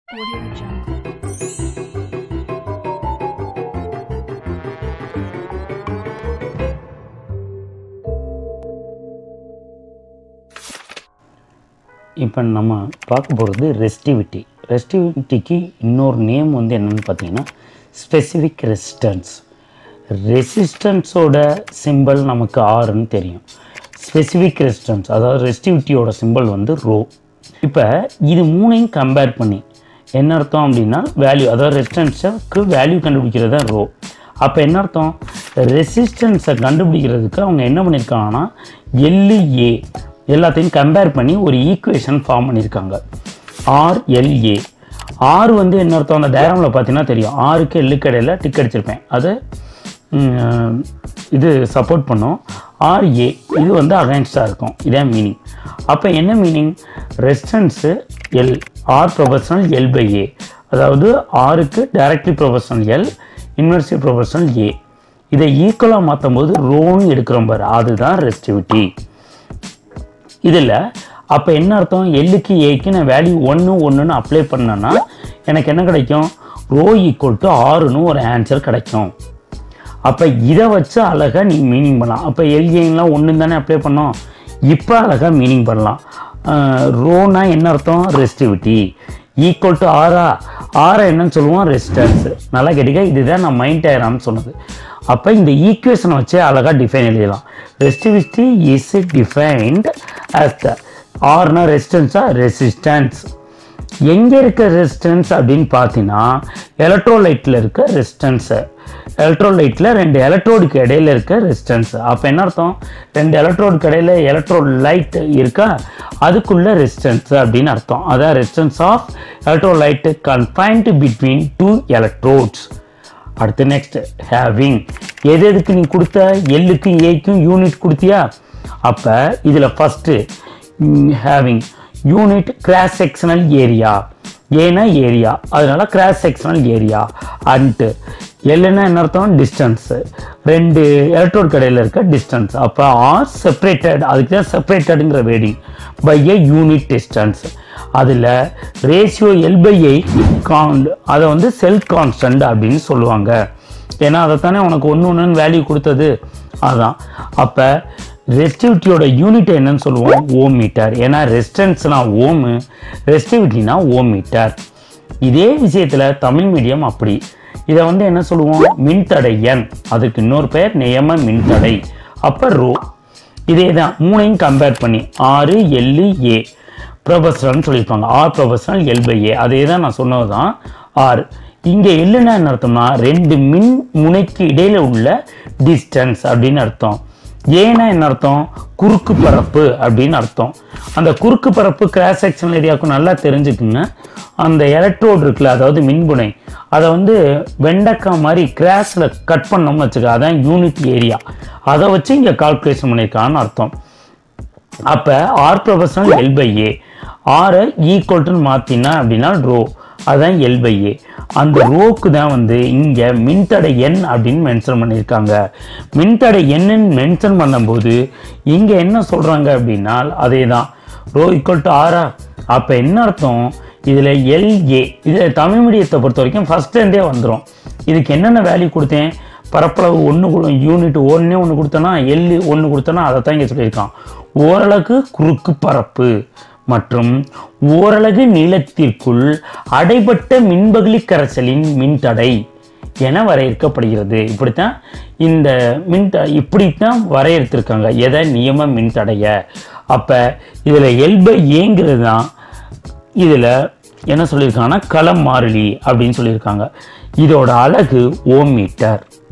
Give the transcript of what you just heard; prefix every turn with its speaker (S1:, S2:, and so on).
S1: Audio Jungle.
S2: இப்போ நம்ம பார்க்க போகிறது ரெஸ்டிவிட்டி ரெஸ்டிவிட்டிக்கு இன்னொரு நேம் வந்து என்னென்னு பார்த்தீங்கன்னா ஸ்பெசிஃபிக் ரெசிஸ்டன்ஸ் ரெசிஸ்டன்ஸோட சிம்பல் நமக்கு ஆறுன்னு தெரியும் ஸ்பெசிஃபிக் ரெசிஸ்டன்ஸ் அதாவது ரெஸ்டிவிட்டியோட சிம்பல் வந்து ரோ இப்போ இது மூணையும் கம்பேர் பண்ணி என்ன அர்த்தம் அப்படின்னா வேல்யூ அதாவது ரெசிஸ்டன்ஸுக்கு வேல்யூ கண்டுபிடிக்கிறது தான் ரோ அப்போ என்ன அர்த்தம் ரெசிஸ்டன்ஸை கண்டுபிடிக்கிறதுக்கு அவங்க என்ன பண்ணியிருக்காங்கன்னா எல்லு ஏ எல்லாத்தையும் கம்பேர் பண்ணி ஒரு ஈக்குவேஷன் ஃபார்ம் பண்ணியிருக்காங்க ஆர்எல்ஏ ஆர் வந்து என்ன அர்த்தம் அந்த டயராமில் பார்த்தீங்கன்னா தெரியும் ஆருக்கு எல்லுக்கு இடையில டிக் அடிச்சிருப்பேன் அது ம், இது சப்போர்ட் பண்ணும் ஆர்ஏ இது வந்து அகைன்ஸ்டாக இருக்கும் இதான் மீனிங் அப்போ என்ன meaning resistance l r proportional l by a அதாவது ஆருக்கு directly proportional l inversely proportional a இதை ஈக்குவலாக மாற்றும் போது ரோன்னு எடுக்கிறோம் பாரு அதுதான் ரெஸ்டிவிட்டி இதில் அப்போ என்ன அர்த்தம் எல்லுக்கு ஏக்கு நான் வேல்யூ ஒன்று ஒன்றுன்னு அப்ளை பண்ணேன்னா எனக்கு என்ன கிடைக்கும் ரோ ஈக்குவல் டு ஆறுன்னு ஒரு ஆன்சர் கிடைக்கும் அப்போ இதை வச்சு அழகாக நீ மீனிங் பண்ணலாம் அப்போ எல்ஏலாம் ஒன்று தானே அப்ளை பண்ணோம் இப்போ அழகாக மீனிங் பண்ணலாம் ரோனா என்ன அர்த்தம் ரெஸ்டிவிட்டி ஈக்குவல் டு ஆரா ஆரை என்னன்னு சொல்லுவோம் ரெசிஸ்டன்ஸ் நல்லா கேட்டிங்க இதுதான் நான் மைண்ட் டயராம்னு சொன்னது அப்போ இந்த ஈக்குவேஷனை வச்சு அழகாக டிஃபைன் எழுதலாம் resistivity is defined as the ஆர்னா ரெசிஸ்டன்ஸா ரெசிஸ்டன்ஸ் எங்கே இருக்க ரெசிஸ்டன்ஸ் அப்படின்னு பார்த்தீங்கன்னா எலக்ட்ரோலைட்டில் இருக்க ரெசிஸ்டன்ஸு எலக்ட்ரோலைட்டில் ரெண்டு எலக்ட்ரோடுக்கு இடையில இருக்க ரெசிஸ்டன்ஸ் அப்போ என்ன அர்த்தம் ரெண்டு எலக்ட்ரோடுக்கு இடையில எலக்ட்ரோலைட் இருக்கா அதுக்குள்ள ரெசிஸ்டன்ஸ் அப்படின்னு அர்த்தம் அதான் resistance of electrolyte confined between two electrodes அடுத்து நெக்ஸ்ட் ஹேவிங் எது எதுக்கு நீ கொடுத்த எல்லுக்கும் ஏக்கும் யூனிட் கொடுத்தியா அப்போ இதில் first having unit cross sectional area ஏன்னா ஏரியா அதனால கிராஸ் செக்ஷனல் ஏரியா அண்ட் எல்லுன்னா என்ன அர்த்தம் டிஸ்டன்ஸ் ரெண்டு எலக்ட்ரோட் கடையில் இருக்க டிஸ்டன்ஸ் அப்போ ஆர் செப்பரேட்டட் அதுக்கு தான் செப்பரேட்டடுங்கிற வேடிங் பை ஏ யூனிட் டிஸ்டன்ஸ் அதில் ratio l by I can அதை வந்து செல்ஃப் கான்ஸ்டன்ட் அப்படின்னு சொல்லுவாங்க ஏன்னா அதைத்தானே உனக்கு ஒன்று ஒன்றுன்னு வேல்யூ கொடுத்தது அதான் அப்போ ரெஸ்டிவிட்டியோட யூனிட் என்னன்னு சொல்லுவோம் ஓம் மீட்டர் ஏன்னா ரெசிஸ்டன்ஸ்னா ஓமு ரெஸ்டிவிட்டினா ஓம் மீட்டர் இதே விஷயத்தில் தமிழ் மீடியம் அப்படி இதை வந்து என்ன சொல்லுவோம் மின்தடை எண் அதுக்கு இன்னொரு பெயர் நியம மின்தடை அப்போ ரோ இதே தான் மூணையும் கம்பேர் பண்ணி ஆறு எல்லு ஏ ப்ரொபஷனல்னு சொல்லியிருப்பாங்க r proportional l by a அதே தான் நான் சொன்னது தான் ஆர் இங்கே எல்லுன்னா என்ன அர்த்தம்னா ரெண்டு மின் முனைக்கு இடையில உள்ள டிஸ்டன்ஸ் அப்படின்னு அர்த்தம் ஏன்னா என்ன அர்த்தம் குறுக்கு பரப்பு அப்படின்னு அர்த்தம் அந்த குறுக்கு பரப்பு கிராஸ் செக்ஷன் ஏரியாவுக்கு நல்லா தெரிஞ்சுக்குங்க அந்த எலக்ட்ரோடு இருக்குல்ல அதாவது மின்புனை அதை வந்து வெண்டைக்காய் மாதிரி கிராஸில் கட் பண்ணோம்னு வச்சுக்க அதான் யூனிட் ஏரியா அதை வச்சு இங்கே கால்குலேஷன் பண்ணியிருக்கான்னு அர்த்தம் அப்போ r proportional l by a ஆரை ஈக்குவல்ட்டுன்னு மாற்றினா அப்படின்னா ரோ அதுதான் எல் பை ஏ அந்த ரோக்கு தான் வந்து இங்கே மின்தடை எண் அப்படின்னு மென்ஷன் பண்ணியிருக்காங்க மின்தடை எண்ணுன்னு மென்ஷன் பண்ணும்போது இங்கே என்ன சொல்கிறாங்க அப்படின்னா அதே தான் ரோ ஈக்குவல் டு ஆரா அப்போ என்ன அர்த்தம் இதில் எல்ஏ இதில் தமிழ் மீடியத்தை பொறுத்த வரைக்கும் ஃபஸ்ட்டேருந்தே வந்துடும் இதுக்கு என்னென்ன வேல்யூ கொடுத்தேன் பரப்பளவு ஒன்று யூனிட் ஒன்றே ஒன்று கொடுத்தனா எள்ளு ஒன்று கொடுத்தனா அதை தான் இங்கே சொல்லியிருக்கான் ஓரளவு குறுக்கு பரப்பு மற்றும் ஓரலகு நீளத்திற்குள் அடைபட்ட மின்பகுளி கரைசலின் மின்தடை என வரையறுக்கப்படுகிறது இப்படித்தான் இந்த மின்த இப்படித்தான் வரையறுத்திருக்காங்க எதை நியம மின்தடைய அப்போ இதில் எல் பை ஏங்கிறது தான் இதில் என்ன சொல்லியிருக்காங்கன்னா களம் மாறிலி அப்படின்னு சொல்லியிருக்காங்க இதோட அழகு ஓம் மீட்டர்